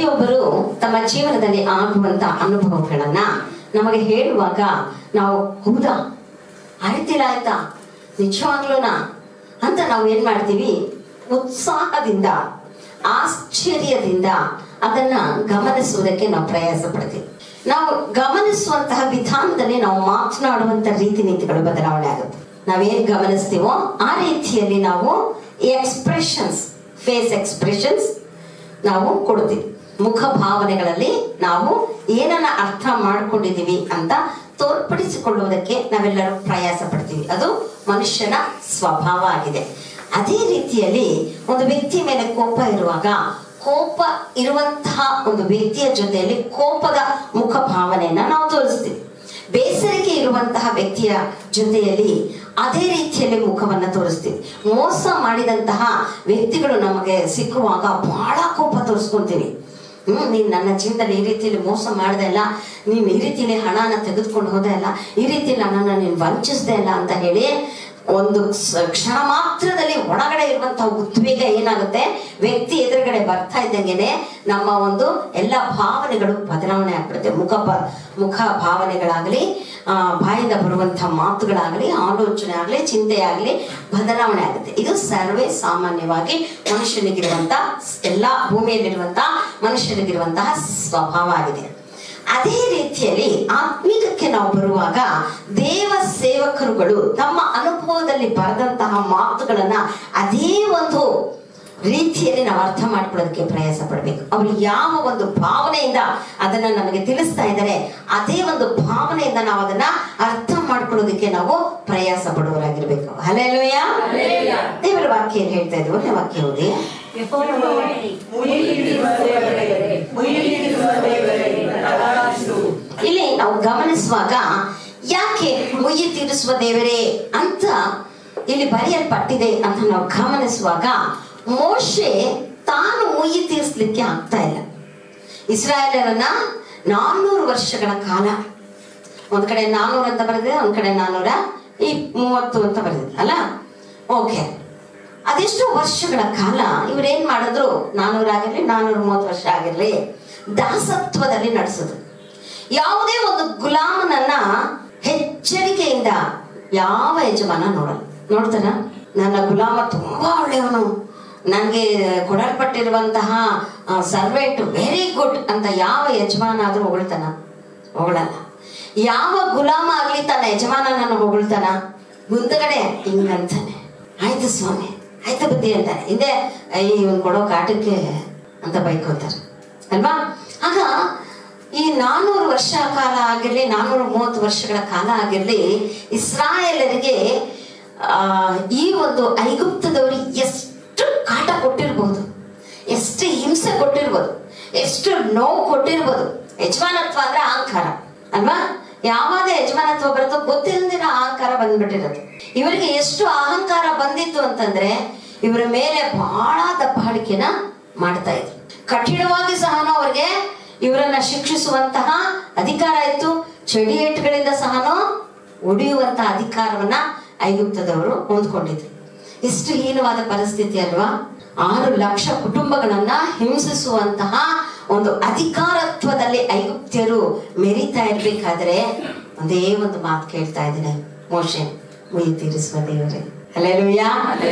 ಪ್ರತಿಯೊಬ್ಬರು ತಮ್ಮ ಜೀವನದಲ್ಲಿ ಆಗುವಂತ ಅನುಭವಗಳನ್ನ ನಮಗೆ ಹೇಳುವಾಗ ನಾವು ಹೌದಾ ಆಯ್ತಿಲ್ಲ ಆಯ್ತಾ ನಿಜವಾಗ್ಲೂನಾ ಅಂತ ನಾವು ಏನ್ ಮಾಡ್ತೀವಿ ಉತ್ಸಾಹದಿಂದ ಆಶ್ಚರ್ಯದಿಂದ ಅದನ್ನ ಗಮನಿಸುವುದಕ್ಕೆ ನಾವು ಪ್ರಯಾಸ ಪಡ್ತೀವಿ ನಾವು ಗಮನಿಸುವಂತಹ ವಿಧಾನದಲ್ಲಿ ನಾವು ಮಾತನಾಡುವಂತ ರೀತಿ ನೀತಿಗಳು ಬದಲಾವಣೆ ಆಗುತ್ತೆ ನಾವೇನ್ ಗಮನಿಸ್ತೀವೋ ಆ ರೀತಿಯಲ್ಲಿ ನಾವು ಎಕ್ಸ್ಪ್ರೆಷನ್ಸ್ ಫೇಸ್ ಎಕ್ಸ್ಪ್ರೆಷನ್ಸ್ ನಾವು ಕೊಡ್ತೀವಿ ಮುಖ ಭಾವನೆಗಳಲ್ಲಿ ನಾವು ಏನನ್ನ ಅರ್ಥ ಮಾಡ್ಕೊಂಡಿದೀವಿ ಅಂತ ತೋರ್ಪಡಿಸಿಕೊಳ್ಳುವುದಕ್ಕೆ ನಾವೆಲ್ಲರೂ ಪ್ರಯಾಸ ಪಡ್ತೀವಿ ಅದು ಮನುಷ್ಯನ ಸ್ವಭಾವ ಆಗಿದೆ ಅದೇ ರೀತಿಯಲ್ಲಿ ಒಂದು ವ್ಯಕ್ತಿ ಮೇಲೆ ಕೋಪ ಇರುವಾಗ ಕೋಪ ಇರುವಂತಹ ಒಂದು ವ್ಯಕ್ತಿಯ ಜೊತೆಯಲ್ಲಿ ಕೋಪದ ಮುಖ ಭಾವನೆಯನ್ನ ನಾವು ತೋರಿಸ್ತೀವಿ ಬೇಸರಿಕೆ ಇರುವಂತಹ ವ್ಯಕ್ತಿಯ ಜೊತೆಯಲ್ಲಿ ಅದೇ ರೀತಿಯಲ್ಲಿ ಮುಖವನ್ನ ತೋರಿಸ್ತೀವಿ ಮೋಸ ಮಾಡಿದಂತಹ ವ್ಯಕ್ತಿಗಳು ನಮಗೆ ಸಿಕ್ಕುವಾಗ ಬಹಳ ಕೋಪ ತೋರಿಸ್ಕೊಂತೀವಿ ಹ್ಮ್ ನೀನ್ ನನ್ನ ಜೀವನದಲ್ಲಿ ಈ ರೀತಿಯಲ್ಲಿ ಮೋಸ ಮಾಡ್ದೆ ಅಲ್ಲ ನೀನ್ ಈ ರೀತಿಯಲ್ಲಿ ಹಣನ ತೆಗೆದುಕೊಂಡು ಹೋದೆ ಅಲ್ಲ ಈ ರೀತಿಯಲ್ಲಿ ಹಣನ ನೀನ್ ವಂಚಿಸ್ದೆ ಅಲ್ಲ ಅಂತ ಹೇಳಿ ಒಂದು ಸ- ಕ್ಷಣ ಮಾತ್ರದಲ್ಲಿ ಒಳಗಡೆ ಇರುವಂತಹ ಉದ್ವೇಗ ಏನಾಗುತ್ತೆ ವ್ಯಕ್ತಿ ಎದುರುಗಡೆ ಬರ್ತಾ ಇದ್ದಂಗೆನೆ ನಮ್ಮ ಒಂದು ಎಲ್ಲ ಭಾವನೆಗಳು ಬದಲಾವಣೆ ಆಗ್ಬಿಡುತ್ತೆ ಮುಖ ಬ- ಮುಖ ಭಾವನೆಗಳಾಗಲಿ ಆ, ಬಾಯಿಂದ ಬರುವಂತಹ ಮಾತುಗಳಾಗಲಿ ಆಲೋಚನೆ ಆಗಲಿ ಚಿಂತೆ ಆಗಲಿ ಬದಲಾವಣೆ ಆಗುತ್ತೆ ಇದು ಸರ್ವೇ ಸಾಮಾನ್ಯವಾಗಿ ಮನುಷ್ಯನಿಗಿರುವಂತಹ ಎಲ್ಲ ಭೂಮಿಯಲ್ಲಿರುವಂತಹ ಮನುಷ್ಯನಿಗಿರುವಂತಹ ಸ್ವಭಾವ ಆಗಿದೆ ಅದೇ ರೀತಿಯಲ್ಲಿ ಆತ್ಮೀಕಕ್ಕೆ ನಾವು ಬರುವಾಗ ದೇವ ಸೇವಕರುಗಳು ತಮ್ಮ ಅನುಭವದಲ್ಲಿ ಬರೆದಂತಹ ಮಾತುಗಳನ್ನ ಅದೇ ಒಂದು ರೀತಿಯಲ್ಲಿ ನಾವು ಅರ್ಥ ಮಾಡ್ಕೊಳ್ಳೋದಕ್ಕೆ ಪ್ರಯಾಸ ಪಡಬೇಕು ಅವರು ಯಾವ ಒಂದು ಭಾವನೆಯಿಂದ ಅದನ್ನ ನಮಗೆ ತಿಳಿಸ್ತಾ ಇದ್ದಾರೆ ಅದೇ ಒಂದು ಭಾವನೆಯಿಂದ ನಾವು ಅದನ್ನ ಅರ್ಥ ಮಾಡ್ಕೊಳ್ಳೋದಕ್ಕೆ ನಾವು ಪ್ರಯಾಸ ಪಡುವರಾಗಿರ್ಬೇಕು ಹಲೆಲುಯ ದೇವರ ವಾಕ್ಯ ಏನ್ ಹೇಳ್ತಾ ಇದ್ವು ಒಳ್ಳೆ ವಾಕ್ಯ ಓದಿ ಇಲ್ಲಿ ನಾವು ಗಮನಿಸುವಾಗ ಯಾಕೆ ಮುಯ್ಯಿ ತೀರಿಸುವ ದೇವರೇ ಅಂತ ಇಲ್ಲಿ ಬರೆಯಲ್ಪಟ್ಟಿದೆ ಅಂತ ನಾವು ಗಮನಿಸುವಾಗ ಮೋಶೆ ತಾನು ಮುಯ್ಯಿ ತೀರಿಸ್ಲಿಕ್ಕೆ ಆಗ್ತಾ ಇಲ್ಲ ಇಸ್ರಾಯೇಲರನ್ನ ನಾನ್ನೂರು ವರ್ಷಗಳ ಕಾಲ ಒಂದ್ ಕಡೆ ನಾನ್ನೂರು ಅಂತ ಬರೆದಿದೆ ಒಂದ್ ಕಡೆ ನಾನ್ನೂರ ಈ ಮೂವತ್ತು ಅಂತ ಬರೆದಿದೆ ಅಲ್ಲ ಓಕೆ ಅದೆಷ್ಟು ವರ್ಷಗಳ ಕಾಲ ಇವ್ರೇನ್ ಮಾಡಿದ್ರು ನಾನ್ನೂರ ಆಗಿರ್ಲಿ ನಾನ್ನೂರ ಮೂವತ್ತು ವರ್ಷ ಆಗಿರ್ಲಿ ದಾಸತ್ವದಲ್ಲಿ ನಡೆಸಿದ್ರು ಯಾವುದೇ ಒಂದು ಗುಲಾಮನನ್ನ ಎಚ್ಚರಿಕೆಯಿಂದ ಯಾವ ಯಜಮಾನ ನೋಡಲ್ಲ ನೋಡ್ತಾನ ನನ್ನ ಗುಲಾಮ ತುಂಬಾ ಒಳ್ಳೆಯವನು ನನಗೆ ಕೊಡಲ್ಪಟ್ಟಿರುವಂತಹ ಸರ್ವೆಂಟ್ ವೆರಿ ಗುಡ್ ಅಂತ ಯಾವ ಯಜಮಾನ ಆದ್ರೂ ಹೊಗಳ್ತಾನ ಹೊಗಳಲ್ಲ ಯಾವ ಗುಲಾಮ ಆಗ್ಲಿ ತನ್ನ ಯಜಮಾನನನ್ನು ಹೊಗಳ್ತಾನ ಮುಂದಗಡೆ ಹಿಂಗಂತಾನೆ ಆಯ್ತು ಸ್ವಾಮಿ ಆಯ್ತು ಬುದ್ಧಿ ಅಂತಾನೆ ಹಿಂದೆ ಈ ಇವ್ನು ಕೊಡೋ ಕಾಟಕ್ಕೆ ಅಂತ ಬೈಕೋತಾರೆ ಅಲ್ವಾ ಆಗ ಈ ನಾನೂರು ವರ್ಷ ಕಾಲ ಆಗಿರ್ಲಿ ನಾನೂರ ಮೂವತ್ತು ವರ್ಷಗಳ ಕಾಲ ಆಗಿರ್ಲಿ ಇಸ್ರಾಯೇಲರಿಗೆ ಆ, ಈ ಒಂದು ಐಗುಪ್ತದವರಿಗೆ ಎಷ್ಟು ಕಾಟ ಕೊಟ್ಟಿರ್ಬೋದು ಎಷ್ಟು ಹಿಂಸೆ ಕೊಟ್ಟಿರ್ಬೋದು ಎಷ್ಟು ನೋವು ಕೊಟ್ಟಿರ್ಬೋದು ಯಜಮಾನತ್ವ ಅಂದ್ರೆ ಅಹಂಕಾರ ಅಲ್ವಾ ಯಾವಾಗ ಯಜಮಾನತ್ವ ಬರುತ್ತೋ ಗೊತ್ತಿಲ್ಲದಿನ ಅಹಂಕಾರ ಬಂದ್ಬಿಟ್ಟಿರೋದು ಇವರಿಗೆ ಎಷ್ಟು ಅಹಂಕಾರ ಬಂದಿತ್ತು ಅಂತಂದ್ರೆ ಇವರ ಮೇಲೆ ಬಹಳ ದಬ್ಬಾಳಿಕೆನ ಮಾಡ್ತಾ ಇದ್ರು ಕಠಿಣವಾಗಿ ಸಹನು ಅವರಿಗೆ ಇವರನ್ನ ಶಿಕ್ಷಿಸುವಂತಹ ಅಧಿಕಾರ ಇತ್ತು ಚಡಿಯೇಟುಗಳಿಂದ ಸಹನು ಒಡೆಯುವಂತಹ ಅಧಿಕಾರವನ್ನ ಐಗುಪ್ತದವರು ಹೊಂದ್ಕೊಂಡಿದ್ರು ಎಷ್ಟು ಹೀನವಾದ ಪರಿಸ್ಥಿತಿ ಅಲ್ವಾ ಆರು ಲಕ್ಷ ಕುಟುಂಬಗಳನ್ನ ಹಿಂಸಿಸುವಂತಹ ಒಂದು ಅಧಿಕಾರತ್ವದಲ್ಲಿ ಐಗುಪ್ತ್ಯರು ಮೆರಿತಾ ಇರ್ಬೇಕಾದ್ರೆ ಒಂದೇ ಒಂದು ಮಾತು ಕೇಳ್ತಾ ಇದ್ದೇನೆ ಮೋಶೆ ಮುಯಿ ತೀರಿಸುವ ದೇವರೇ ಅಲ್ಲೆಲುಯ್ಯ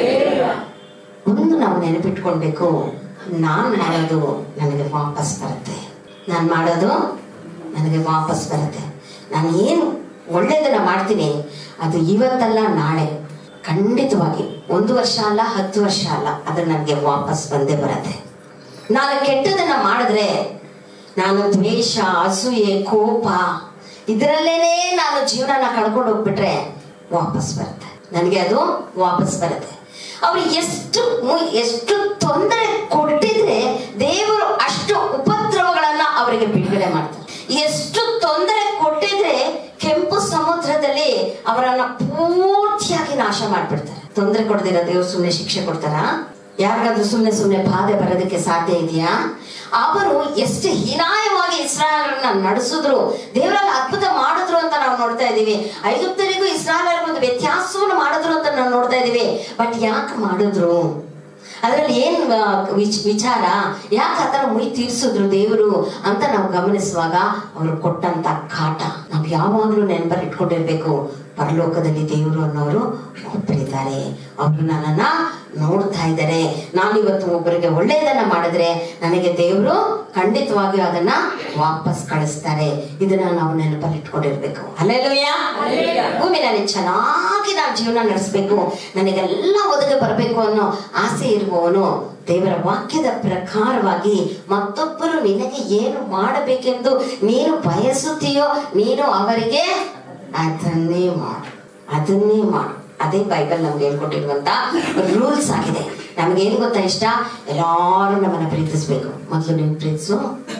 ಒಂದು ನಾವು ನೆನಪಿಟ್ಕೊಳ್ಬೇಕು ನಾನ್ ಮಾಡೋದು ನನಗೆ ವಾಪಸ್ ಬರುತ್ತೆ ನಾನ್ ಮಾಡೋದು ನನಗೆ ವಾಪಸ್ ಬರುತ್ತೆ ನಾನು ಏನು ಒಳ್ಳೇದನ್ನ ಮಾಡ್ತೀನಿ ಅದು ಇವತ್ತಲ್ಲ ನಾಳೆ ಖಂಡಿತವಾಗಿ ಒಂದು ವರ್ಷ ಅಲ್ಲ ಹತ್ತು ವರ್ಷ ಅಲ್ಲ ಅದು ನನಗೆ ವಾಪಸ್ ಬಂದೇ ಬರುತ್ತೆ ನಾನು ಕೆಟ್ಟದನ್ನ ಮಾಡಿದ್ರೆ ನಾನು ದ್ವೇಷ ಅಸೂಯೆ ಕೋಪ ಇದರಲ್ಲೇನೆ ನಾನು ಜೀವನನ ಕಳ್ಕೊಂಡು ಹೋಗ್ಬಿಟ್ರೆ ವಾಪಸ್ ಬರುತ್ತೆ ನನಗೆ ಅದು ವಾಪಸ್ ಬರುತ್ತೆ ಅವ್ರು ಎಷ್ಟು ಮು- ಎಷ್ಟು ತೊಂದರೆ ಕೊಟ್ಟಿದ್ರೆ ದೇವರು ಅಷ್ಟು ಉಪದ್ರವಗಳನ್ನ ಅವರಿಗೆ ಬಿಡುಗಡೆ ಮಾಡ್ತಾರೆ ಎಷ್ಟು ತೊಂದರೆ ಕೊಟ್ಟಿದ್ರೆ ಕೆಂಪು ಸಮುದ್ರದಲ್ಲಿ ಅವರನ್ನ ಪೂರ್ತಿಯಾಗಿ ನಾಶ ಮಾಡ್ಬಿಡ್ತಾರೆ ತೊಂದರೆ ಕೊಡದಿರ ದೇವ್ರು ಸುಮ್ಮನೆ ಶಿಕ್ಷೆ ಕೊಡ್ತಾರ ಯಾರಿಗಾದ್ರೂ ಸುಮ್ಮನೆ ಸುಮ್ಮನೆ ಬಾಧೆ ಬರೋದಕ್ಕೆ ಸಾಧ್ಯ ಇದೆಯಾ ಅವರು ಎಷ್ಟು ಹೀನಾಯವಾಗಿ ಇಸ್ರಾಯೇಲರನ್ನ ನಡೆಸಿದ್ರು ದೇವರಲ್ಲಿ ಅದ್ಭುತ ಮಾಡಿದ್ರು ಅಂತ ನಾವು ನೋಡ್ತಾ ಇದೀವಿ ಐಗುಪ್ತರಿಗೂ ಇಸ್ರಾಯೇಲರಿಗೂ ಒಂದು ವ್ಯತ್ಯಾಸವನ್ನು ಮಾಡಿದ್ರು ಅಂತ ನಾವು ನೋಡ್ತಾ ಇದೀವಿ ಬಟ್ ಯಾಕೆ ಮಾಡಿದ್ರು ಅದರಲ್ಲಿ ಏನ್ ಆ, ವಿಚ್- ವಿಚಾರ ಯಾಕೆ ಆತರ ಮುಯಿ ತೀರ್ಸಿದ್ರು ದೇವರು ಅಂತ ನಾವು ಗಮನಿಸುವಾಗ ಅವರು ಕೊಟ್ಟಂತ ಕಾಟ ನಾವು ಯಾವಾಗ್ಲೂ ನೆನಪಲ್ಲಿ ಇಟ್ಕೊಂಡಿರ್ಬೇಕು ಪರಲೋಕದಲ್ಲಿ ದೇವರು ಅನ್ನೋರು ಒಬ್ಬರಿದ್ದಾರೆ ಅವರು ನನ್ನನ್ನ ನೋಡ್ತಾ ಇದ್ದಾರೆ ನಾನು ಇವತ್ತು ಒಬ್ಬರಿಗೆ ಒಳ್ಳೆಯದನ್ನ ಮಾಡಿದ್ರೆ ನನಗೆ ದೇವರು ಖಂಡಿತವಾಗಿಯೂ ಅದನ್ನ ವಾಪಸ್ ಕಳಿಸ್ತಾರೆ ಇದನ್ನ ನಾವು ನೆನಪಲ್ಲಿ ಇಟ್ಕೊಂಡಿರ್ಬೇಕು ಅಲ್ಲೆಲ್ಲೂಯ್ಯ ಭೂಮಿನಲ್ಲಿ ಚೆನ್ನಾಗಿ ನಾನು ಜೀವನ ನಡೆಸಬೇಕು ನನಗೆಲ್ಲ ಒದಗಿ ಬರಬೇಕು ಅನ್ನೋ ಆಸೆ ಇರುವವನು ದೇವರ ವಾಕ್ಯದ ಪ್ರಕಾರವಾಗಿ ಮತ್ತೊಬ್ಬರು ನಿನಗೆ ಏನು ಮಾಡಬೇಕೆಂದು ನೀನು ಬಯಸುತ್ತೀಯೋ ನೀನು ಅವರಿಗೆ ಅದನ್ನೇ ಮಾಡು ಅದನ್ನೇ ಮಾಡು ಅದೇ ಬೈಬಲ್ ನಮ್ಗೆ ಹೇಳ್ಕೊಟ್ಟಿರುವಂತ ರೂಲ್ಸ್ ಆಗಿದೆ ನಮ್ಗೆ ಏನ್ ಗೊತ್ತಾ ಇಷ್ಟ ಎಲ್ಲಾರು ನಮ್ಮನ್ನ ಪ್ರೀತಿಸ್ಬೇಕು ಮೊದಲು ನೀನ್ ಪ್ರೀತಿಸು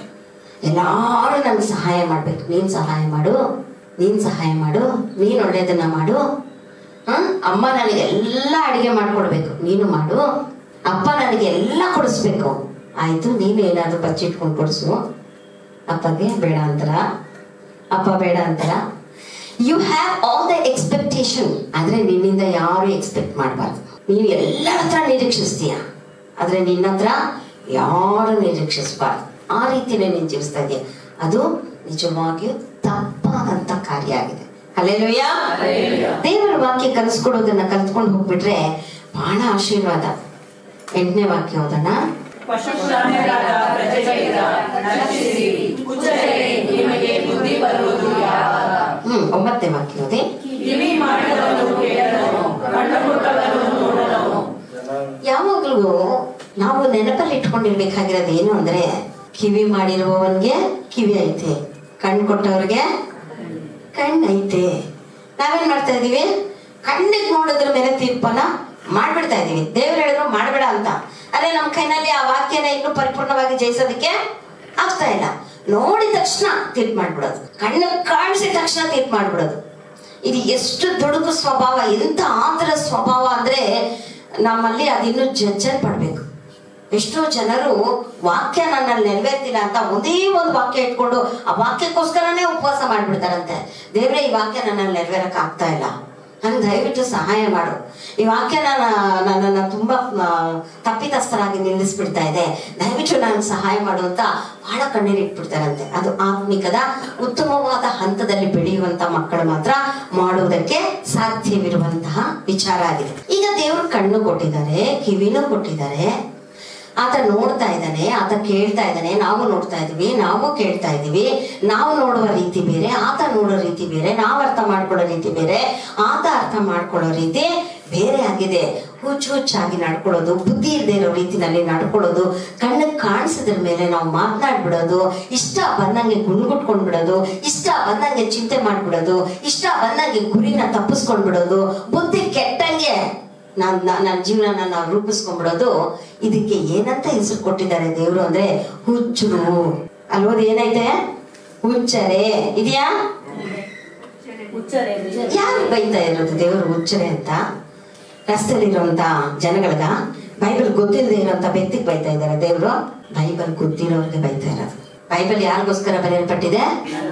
ಎಲ್ಲಾರು ನಮ್ಗೆ ಸಹಾಯ ಮಾಡ್ಬೇಕು ನೀನ್ ಸಹಾಯ ಮಾಡು ನೀನ್ ಸಹಾಯ ಮಾಡು ನೀನ್ ಒಳ್ಳೇದನ್ನ ಮಾಡು ಹ? ಅಮ್ಮ ನನಗೆ ಎಲ್ಲ ಅಡಿಗೆ ಮಾಡ್ಕೊಡ್ಬೇಕು ನೀನು ಮಾಡು ಅಪ್ಪ ನನಗೆ ಎಲ್ಲ ಕೊಡಿಸ್ಬೇಕು ಆಯ್ತು ನೀನು ಏನಾದ್ರು ಬಚ್ಚಿಟ್ಕೊಂಡು ಕೊಡಿಸು ಅಪ್ಪಗೆ ಬೇಡ ಅಂತಾರ ಅಪ್ಪ ಬೇಡ ಅಂತಾರ you have all the expectation ಆದ್ರೆ ನಿನ್ನಿಂದ ಯಾರು ಎಕ್ಸ್ಪೆಕ್ಟ್ ಮಾಡಬಾರ್ದು ನೀನು ಎಲ್ಲರ ಹತ್ರ ನಿರೀಕ್ಷಿಸ್ತೀಯ ಆದ್ರೆ ನಿನ್ನ ಹತ್ರ ಯಾರು ನಿರೀಕ್ಷಿಸಬಾರ್ದು ಆ ರೀತಿನೇ ನೀನು ಜೀವಿಸ್ತಾ ಇದೆಯಾ ಅದು ನಿಜವಾಗಿಯೂ ತಪ್ಪಾದಂತ ಕಾರ್ಯ ಆಗಿದೆ ಅಲ್ಲೆಲ್ಲೂಯ್ಯ ದೇವರ ವಾಕ್ಯ ಕಲಿಸ್ಕೊಡೋದನ್ನ ಕಲ್ತ್ಕೊಂಡು ಹೋಗ್ಬಿಟ್ರೆ ಬಹಳ ಆಶೀರ್ವಾದ ಎಂಟನೇ ವಾಕ್ಯ ಓದೋಣ ಪಶುಪ್ರಾಣಿಗಳಾದ ಪ್ರಜೆಗಳಿಂದ ನಶಿಸಿ ಕುಚರೆ ನಿಮಗೆ ಬುದ್ಧಿ ಬರುವುದು ಯಾವಾಗ ಹ್ಮ್ ಒಂಬತ್ತನೇ ವಾಕ್ಯ ಓದಿ ಕಿವಿ ಮಾಡಿದವನು ಕೇಳದವನು ಕಣ್ಣು ಕೊಟ್ಟವನು ನೋಡದವನು ಯಾವಾಗ್ಲೂ ನಾವು ನೆನಪಲ್ಲಿ ಇಟ್ಕೊಂಡಿರ್ಬೇಕಾಗಿರೋದು ಏನು ಅಂದ್ರೆ ಕಿವಿ ಮಾಡಿರುವವನ್ಗೆ ಕಿವಿ ಐತೆ ಕಣ್ ಕೊಟ್ಟವ್ರಿಗೆ ಕಣ್ಣು ಐತೆ ನಾವೇನ್ ಮಾಡ್ತಾ ಇದೀವಿ ಕಣ್ಣಿಗೆ ನೋಡಿದ್ರ ಮೇಲೆ ತೀರ್ಪನ್ನ ಮಾಡ್ಬಿಡ್ತಾ ಇದೀವಿ ದೇವ್ರು ಹೇಳಿದ್ರು ಮಾಡ್ಬೇಡ ಅಂತ ಅದೇ ನಮ್ಮ ಕೈನಲ್ಲಿ ಆ ವಾಕ್ಯನ ಇನ್ನೂ ಪರಿಪೂರ್ಣವಾಗಿ ಜಯಿಸೋದಕ್ಕೆ ಆಗ್ತಾ ಇಲ್ಲ ನೋಡಿದ ತಕ್ಷಣ ತೀರ್ಪು ಮಾಡ್ಬಿಡೋದು ಕಣ್ಣು ಕಾಣಿಸಿದ ತಕ್ಷಣ ತೀರ್ಪು ಮಾಡ್ಬಿಡೋದು ಇದು ಎಷ್ಟು ದುಡುಕು ಸ್ವಭಾವ ಎಂತ ಆತರ ಸ್ವಭಾವ ಅಂದ್ರೆ ನಮ್ಮಲ್ಲಿ ಅದಿನ್ನೂ ಜಜ್ಜಲ್ ಪಡ್ಬೇಕು ಎಷ್ಟೋ ಜನರು ವಾಕ್ಯ ನನ್ನಲ್ಲಿ ನೆರವೇರ್ತಿಲ್ಲ ಅಂತ ಒಂದೇ ಒಂದು ವಾಕ್ಯ ಇಟ್ಕೊಂಡು ಆ ವಾಕ್ಯಕ್ಕೋಸ್ಕರನೇ ಉಪವಾಸ ಮಾಡ್ಬಿಡ್ತಾರಂತೆ ದೇವ್ರೆ ಈ ವಾಕ್ಯ ನನ್ನಲ್ಲಿ ನೆರವೇರಕ್ ಆಗ್ತಾ ಇಲ್ಲ ನನ್ಗೆ ದಯವಿಟ್ಟು ಸಹಾಯ ಮಾಡು ಈ ವಾಕ್ಯ ನನ್ನ ನನ್ನನ್ನು ತುಂಬಾ ಆ, ತಪ್ಪಿತಸ್ಥರಾಗಿ ನಿಲ್ಲಿಸ್ಬಿಡ್ತಾ ಇದೆ ದಯವಿಟ್ಟು ನಾನು ಸಹಾಯ ಮಾಡು ಅಂತ ಬಹಳ ಕಣ್ಣೀರು ಇಟ್ಬಿಡ್ತಾರಂತೆ ಅದು ಆತ್ಮಿಕದ ಉತ್ತಮವಾದ ಹಂತದಲ್ಲಿ ಬೆಳೆಯುವಂತ ಮಕ್ಕಳು ಮಾತ್ರ ಮಾಡುವುದಕ್ಕೆ ಸಾಧ್ಯವಿರುವಂತಹ ವಿಚಾರ ಆಗಿದೆ ಈಗ ದೇವರು ಕಣ್ಣು ಕೊಟ್ಟಿದ್ದಾರೆ ಕಿವಿನೂ ಕೊಟ್ಟಿದ್ದಾರೆ ಆತ ನೋಡ್ತಾ ಇದ್ದಾನೆ ಆತ ಕೇಳ್ತಾ ಇದ್ದಾನೆ ನಾವು ನೋಡ್ತಾ ಇದೀವಿ ನಾವು ಕೇಳ್ತಾ ಇದೀವಿ ನಾವು ನೋಡುವ ರೀತಿ ಬೇರೆ ಆತ ನೋಡೋ ರೀತಿ ಬೇರೆ ನಾವು ಅರ್ಥ ಮಾಡ್ಕೊಳ್ಳೋ ರೀತಿ ಬೇರೆ ಆತ ಅರ್ಥ ಮಾಡ್ಕೊಳ್ಳೋ ರೀತಿ ಬೇರೆ ಆಗಿದೆ ಹುಚ್ಚು ಹುಚ್ಚಾಗಿ ನಡ್ಕೊಳ್ಳೋದು ಬುದ್ಧಿ ಇಲ್ಲದೆ ಇರೋ ರೀತಿನಲ್ಲಿ ನಡ್ಕೊಳ್ಳೋದು ಕಣ್ಣಿಗೆ ಕಾಣಿಸಿದ್ರ ಮೇಲೆ ನಾವು ಮಾತನಾಡ್ಬಿಡೋದು ಇಷ್ಟ ಬಂದಂಗೆ ಗುಣ್ಗುಟ್ಕೊಂಡ್ ಬಿಡೋದು ಇಷ್ಟ ಬಂದಂಗೆ ಚಿಂತೆ ಮಾಡ್ಬಿಡೋದು ಇಷ್ಟ ಬಂದಂಗೆ ಗುರಿನ ತಪ್ಪಿಸ್ಕೊಂಡ್ಬಿಡೋದು ಬುದ್ಧಿ ಕೆಟ್ಟಂಗೆ ನಾನ್ ನನ್ನ ಜೀವನ ನಾವು ರೂಪಿಸ್ಕೊಂಡ್ಬಿಡೋದು ಇದಕ್ಕೆ ಏನಂತ ಹೆಸರು ಕೊಟ್ಟಿದ್ದಾರೆ ದೇವ್ರು ಅಂದ್ರೆ ಹುಚ್ಚರು ಅಲ್ವೋದು ಏನೈತೆ ಹುಚ್ಚರೆ ಇದೆಯಾ ಹುಚ್ಚರೆ ಯಾರು ಬೈತಾ ಇರೋದು ದೇವರು ಹುಚ್ಚರೆ ಅಂತ ರಸ್ತೆಲಿರುವಂತ ಜನಗಳಿಗ ಬೈಬಲ್ ಗೊತ್ತಿಲ್ಲದೆ ಇರುವಂತ ವ್ಯಕ್ತಿಗೆ ಬೈತಾ ಇದ್ದಾರೆ ದೇವರು ಬೈಬಲ್ ಗೊತ್ತಿರೋರಿಗೆ ಬೈತಾ ಇರೋದು ಬೈಬಲ್ ಯಾರಿಗೋಸ್ಕರ ಬರೆಯಲ್ಪಟ್ಟಿದೆ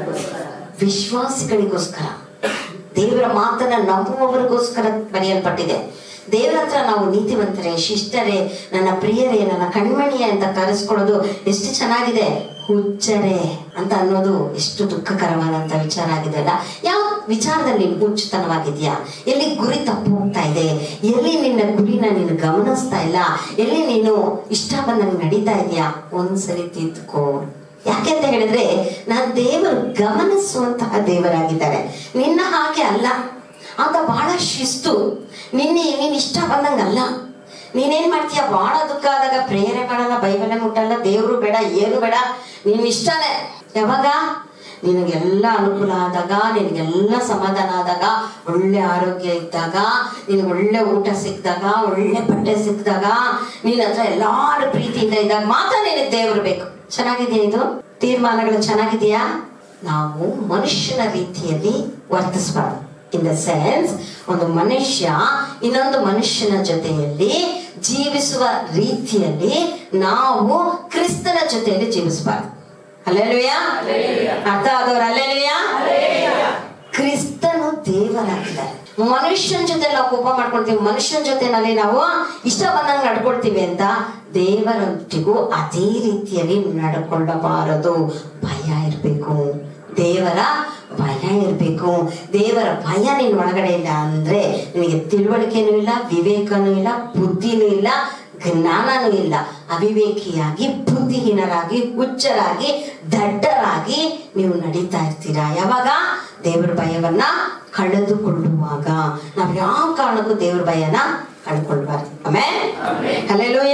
ವಿಶ್ವಾಸಿಗಳಿಗೋಸ್ಕರ ದೇವರ ಮಾತನ್ನ ನಂಬುವವರಿಗೋಸ್ಕರ ಬರೆಯಲ್ಪಟ್ಟಿದೆ ದೇವರ ಹತ್ರ ನಾವು ನೀತಿವಂತರೇ ಶಿಷ್ಟರೇ ನನ್ನ ಪ್ರಿಯರೇ ನನ್ನ ಕಣ್ಮಣಿಯೇ ಅಂತ ಕರೆಸ್ಕೊಳ್ಳೋದು ಎಷ್ಟು ಚೆನ್ನಾಗಿದೆ ಹುಚ್ಚರೇ ಅಂತ ಅನ್ನೋದು ಎಷ್ಟು ದುಃಖಕರವಾದಂತ ವಿಚಾರ ಆಗಿದೆ ಅಲ್ಲ ಯಾವ ವಿಚಾರದಲ್ಲಿ ನೀನು ಹುಚ್ಚುತನವಾಗಿದ್ಯಾ ಎಲ್ಲಿ ಗುರಿ ತಪ್ಪು ಹೋಗ್ತಾ ಇದೆ ಎಲ್ಲಿ ನಿನ್ನ ಗುರಿನ ನೀನು ಗಮನಿಸ್ತಾ ಇಲ್ಲ ಎಲ್ಲಿ ನೀನು ಇಷ್ಟ ಬಂದಂಗೆ ನಡೀತಾ ಇದೆಯಾ ಒಂದ್ಸರಿ ತಿದ್ದುಕೋ ಯಾಕೆ ಅಂತ ಹೇಳಿದ್ರೆ ನಾನು ದೇವರು ಗಮನಿಸುವಂತಹ ದೇವರಾಗಿದ್ದಾರೆ ನಿನ್ನ ಹಾಗೆ ಅಲ್ಲ ಆತ ಬಹಳ ಶಿಸ್ತು ನಿನ್ನೆ ನೀನ್ ಇಷ್ಟ ಬಂದಂಗಲ್ಲ ನೀನೇನ್ ಮಾಡ್ತೀಯ ಬಹಳ ದುಃಖ ಆದಾಗ ಪ್ರೇಯರೆ ಮಾಡಲ್ಲ ಬೈಬಲೆ ಮುಟ್ಟಲ್ಲ ದೇವ್ರು ಬೇಡ ಏನು ಬೇಡ ನಿನ್ ಇಷ್ಟನೇ ಯಾವಾಗ ನಿನಗೆಲ್ಲ ಅನುಕೂಲ ಆದಾಗ ನಿನಗೆಲ್ಲ ಸಮಾಧಾನ ಆದಾಗ ಒಳ್ಳೆ ಆರೋಗ್ಯ ಇದ್ದಾಗ ನಿನಗೆ ಒಳ್ಳೆ ಊಟ ಸಿಕ್ಕಿದಾಗ ಒಳ್ಳೆ ಬಟ್ಟೆ ಸಿಕ್ಕಿದಾಗ ನಿನ್ನ ಹತ್ರ ಎಲ್ಲಾರು ಪ್ರೀತಿಯಿಂದ ಇದ್ದಾಗ ಮಾತ್ರ ನಿನಗೆ ದೇವ್ರು ಬೇಕು ಚೆನ್ನಾಗಿದೆಯಾ ಇದು ತೀರ್ಮಾನಗಳು ಚೆನ್ನಾಗಿದೆಯಾ ನಾವು ಮನುಷ್ಯನ ರೀತಿಯಲ್ಲಿ ವರ್ತಿಸಬಾರ್ದು ಇನ್ ದ ಸೆನ್ಸ್ ಒಂದು ಮನುಷ್ಯ ಇನ್ನೊಂದು ಮನುಷ್ಯನ ಜೊತೆಯಲ್ಲಿ ಜೀವಿಸುವ ರೀತಿಯಲ್ಲಿ ನಾವು ಕ್ರಿಸ್ತನ ಜೊತೆಯಲ್ಲಿ ಜೀವಿಸಬಾರ್ದು ಅಲ್ಲೆಲುಯ್ಯ ಅರ್ಥ ಆದವ್ರು ಅಲ್ಲೆಲುಯ್ಯ ಕ್ರಿಸ್ತನು ದೇವರಾಗಿದ್ದಾರೆ ಮನುಷ್ಯನ ಜೊತೆ ನಾವು ಕೋಪ ಮಾಡ್ಕೊಳ್ತೀವಿ ಮನುಷ್ಯನ ಜೊತೆನಲ್ಲಿ ನಾವು ಇಷ್ಟ ಬಂದಂಗೆ ನಡ್ಕೊಳ್ತೀವಿ ಅಂತ ದೇವರೊಟ್ಟಿಗೂ ಅದೇ ರೀತಿಯಲ್ಲಿ ನಡ್ಕೊಳ್ಳಬಾರದು ಭಯ ಇರಬೇಕು ದೇವರ ಭಯ ಇರಬೇಕು ದೇವರ ಭಯ ನಿನ್ನ ಒಳಗಡೆ ಇಲ್ಲ ಅಂದ್ರೆ ನಿನಗೆ ತಿಳುವಳಿಕೆನೂ ಇಲ್ಲ ವಿವೇಕನೂ ಇಲ್ಲ ಬುದ್ಧಿನೂ ಇಲ್ಲ ಜ್ಞಾನನೂ ಇಲ್ಲ ಅವಿವೇಕಿಯಾಗಿ ಬುದ್ಧಿಹೀನರಾಗಿ ಹುಚ್ಚರಾಗಿ ದಡ್ಡರಾಗಿ ನೀವು ನಡೀತಾ ಇರ್ತೀರಾ ಯಾವಾಗ ದೇವರ ಭಯವನ್ನ ಕಳೆದುಕೊಳ್ಳುವಾಗ ನಾವು ಯಾವ ಕಾರಣಕ್ಕೂ ದೇವರ ಭಯನ ಕಳ್ಕೊಳ್ಬಾರ್ದು ಆಮೇಲೆ ಹಲೆಲೂಯ